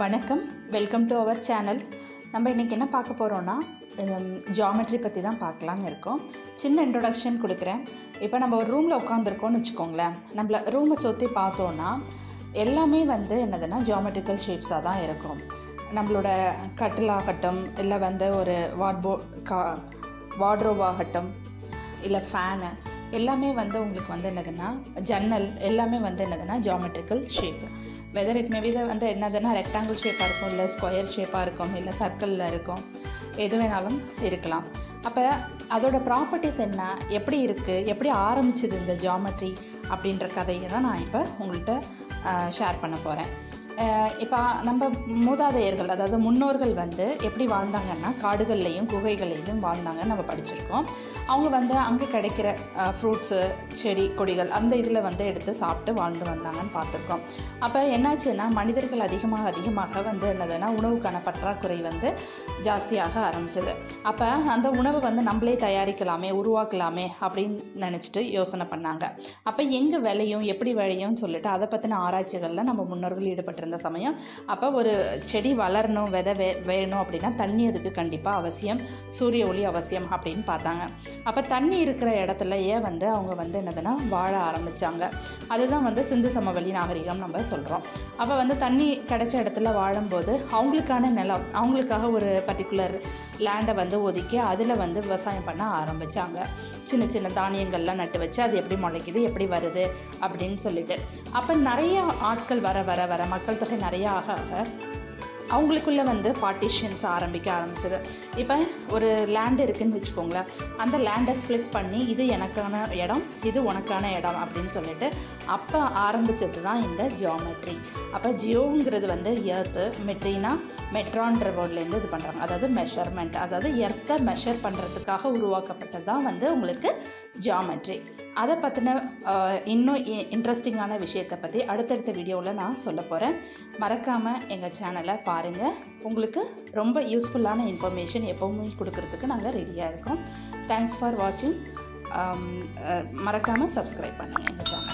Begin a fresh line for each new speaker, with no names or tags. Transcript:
வணக்கம் welcome to our channel நம்ம இன்றைக்கி என்ன பார்க்க போகிறோன்னா ஜாமெட்ரி பற்றி தான் பார்க்கலான்னு இருக்கோம் சின்ன இன்ட்ரொடக்ஷன் கொடுக்குறேன் இப்போ நம்ம ஒரு ரூமில் உட்காந்துருக்கோம்னு வச்சுக்கோங்களேன் நம்மள ரூமை சுற்றி பார்த்தோன்னா எல்லாமே வந்து என்னதுன்னா ஜாமெட்ரிக்கல் ஷேப்ஸாக தான் இருக்கும் நம்மளோட கட்டிலாகட்டும் இல்லை வந்து ஒரு வார்ட்போ கா வார்ட்ரோப் ஆகட்டும் இல்லை ஃபேனு எல்லாமே வந்து உங்களுக்கு வந்து என்னதுன்னா ஜன்னல் எல்லாமே வந்து என்னதுன்னா geometrical shape whether it maybe வந்து என்னதுன்னா ரெக்டாங்கிள் ஷேப்பாக இருக்கும் இல்லை ஸ்கொயர் ஷேப்பாக இருக்கும் இல்லை சர்க்கிளில் இருக்கும் எது வேணாலும் இருக்கலாம் அப்போ அதோட ப்ராப்பர்ட்டிஸ் என்ன எப்படி இருக்குது எப்படி ஆரம்பிச்சது இந்த ஜாமெட்ரி அப்படின்ற கதையை தான் நான் இப்போ உங்கள்கிட்ட ஷேர் பண்ண போகிறேன் இப்போ நம்ம மூதாதையர்கள் அதாவது முன்னோர்கள் வந்து எப்படி வாழ்ந்தாங்கன்னா காடுகள்லையும் குகைகள்லையும் வாழ்ந்தாங்கன்னு நம்ம படிச்சிருக்கோம் அவங்க வந்து அங்கே கிடைக்கிற ஃப்ரூட்ஸு செடி கொடிகள் அந்த இதில் வந்து எடுத்து சாப்பிட்டு வாழ்ந்து வந்தாங்கன்னு பார்த்துருக்கோம் அப்போ என்னாச்சுன்னா மனிதர்கள் அதிகமாக அதிகமாக வந்து என்னதுன்னா உணவுக்கான பற்றாக்குறை வந்து ஜாஸ்தியாக ஆரம்பிச்சது அப்போ அந்த உணவை வந்து நம்மளே தயாரிக்கலாமே உருவாக்கலாமே அப்படின்னு நினச்சிட்டு யோசனை பண்ணாங்க அப்போ எங்கே விளையும் எப்படி விளையும்னு சொல்லிட்டு அதை பற்றின ஆராய்ச்சிகளில் நம்ம முன்னோர்கள் ஈடுபட்டிருந்த சமயம் அப்போ ஒரு செடி வளரணும் விதை வே வேணும் அப்படின்னா தண்ணி அதுக்கு கண்டிப்பாக அவசியம் சூரிய ஒளி அவசியம் அப்படின்னு பார்த்தாங்க அப்போ தண்ணி இருக்கிற இடத்துல ஏன் வந்து அவங்க வந்து என்னதுன்னா வாழ ஆரம்பித்தாங்க அதுதான் வந்து சிந்து சமவெளி நாகரிகம் நம்ம சொல்கிறோம் அப்போ வந்து தண்ணி கிடைச்ச இடத்துல வாழும்போது அவங்களுக்கான நிலம் அவங்களுக்காக ஒரு பர்டிகுலர் லேண்டை வந்து ஒதுக்கி அதில் வந்து விவசாயம் பண்ண ஆரம்பித்தாங்க சின்ன சின்ன தானியங்கள்லாம் நட்டு வச்சு அது எப்படி முளைக்குது எப்படி வருது அப்படின்னு சொல்லிட்டு அப்போ நிறைய ஆட்கள் வர வர வர மக்கள் தொகை நிறைய ஆக ஆக அவங்களுக்குள்ளே வந்து பார்ட்டிஷன்ஸ் ஆரம்பிக்க ஆரம்பிச்சது இப்போ ஒரு லேண்ட் இருக்குதுன்னு வச்சுக்கோங்களேன் அந்த லேண்டை ஸ்ப்ளிட் பண்ணி இது எனக்கான இடம் இது உனக்கான இடம் அப்படின்னு சொல்லிட்டு அப்போ ஆரம்பித்தது தான் இந்த ஜியோமெட்ரி அப்போ ஜியோங்கிறது வந்து எர்த்து மெட்ரினா மெட்ரான்ற வேர்ட்லேருந்து இது பண்ணுறாங்க அதாவது மெஷர்மெண்ட் அதாவது எர்த்தை மெஷர் பண்ணுறதுக்காக உருவாக்கப்பட்டது தான் வந்து உங்களுக்கு ஜியாமெட்ரி அதை பற்றின இன்னும் இன்ட்ரெஸ்டிங்கான விஷயத்தை பற்றி அடுத்தடுத்த வீடியோவில் நான் சொல்ல போகிறேன் மறக்காமல் எங்கள் சேனலை பாருங்கள் உங்களுக்கு ரொம்ப யூஸ்ஃபுல்லான இன்ஃபர்மேஷன் எப்போவுமே கொடுக்கறதுக்கு நாங்கள் ரெடியாக இருக்கோம் தேங்க்ஸ் ஃபார் வாட்சிங் மறக்காமல் சப்ஸ்கிரைப் பண்ணுங்கள் எங்கள் சேனல்